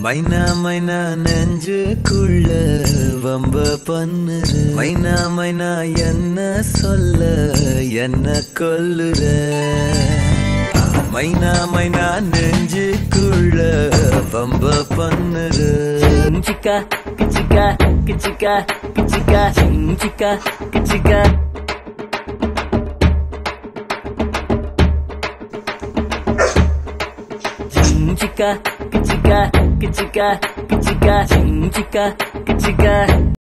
மைனா மைனா நெஞ்சுக்குள்ள வம்ப பண்ணுற மைனா மைனா என்ன சொல்ல என்ன கொல்லுற மைனா மைனா நெஞ்சுக்குள்ள வம்ப பண்ணுற சிக்கா கிச்சிக்கா கிச்சிக்கா கிச்சிக்கா சிக்கா கிச்சிக்கா சிக்கா கிச்சிக்கா கிச்சிக்கா கிச்சிக்கா சிக்கா கிச்சிக்கா